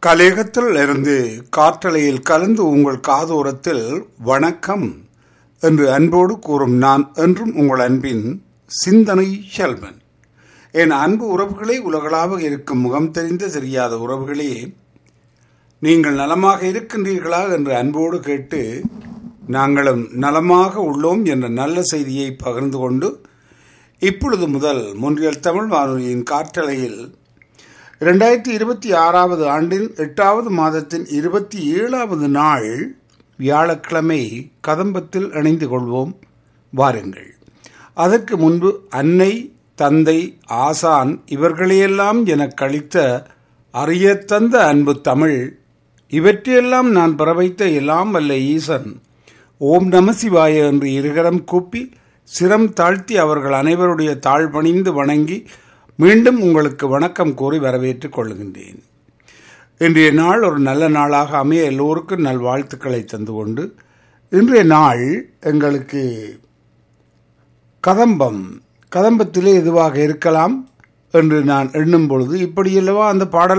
கலேகத்தில் இருந்து காற்றலையில் கலந்து உங்கள் காதோரத்தில் வணக்கம் என்று அன்போடு கூறும் நான் என்றும் உங்கள் அன்பின் சிந்தனை செல்வன் என் அன்பு உறவுகளே உலகளாக இருக்கும் முகம் தெரிந்த தெரியாத உறவுகளே நீங்கள் நலமாக இருக்கின்றீர்களா என்று அன்போடு கேட்டு நாங்களும் நலமாக உள்ளோம் என்ற நல்ல செய்தியை பகிர்ந்து கொண்டு இப்பொழுது முதல் முன்றியல் தமிழ் வானொலியின் காற்றலையில் இரண்டாயிரத்தி இருபத்தி ஆறாவது ஆண்டின் எட்டாவது மாதத்தின் இருபத்தி ஏழாவது நாள் வியாழக்கிழமை கதம்பத்தில் இணைந்து கொள்வோம் வாருங்கள் அதற்கு முன்பு அன்னை தந்தை ஆசான் இவர்களையெல்லாம் எனக் கழித்த அறிய தந்த அன்பு தமிழ் இவற்றையெல்லாம் நான் பரவைத்த எல்லாம் வல்ல ஈசன் ஓம் நம சிவாய என்று இருகரம் கூப்பி சிரம் தாழ்த்தி அவர்கள் அனைவருடைய தாழ் பணிந்து வணங்கி மீண்டும் உங்களுக்கு வணக்கம் கூறி வரவேற்றுக் கொள்கின்றேன் இன்றைய நாள் ஒரு நல்ல நாளாக அமைய எல்லோருக்கும் நல்வாழ்த்துக்களை தந்து கொண்டு இன்றைய நாள் எங்களுக்கு கதம்பம் கதம்பத்திலே எதுவாக இருக்கலாம் என்று நான் எண்ணும் பொழுது இப்படியல்லவா அந்த பாடல்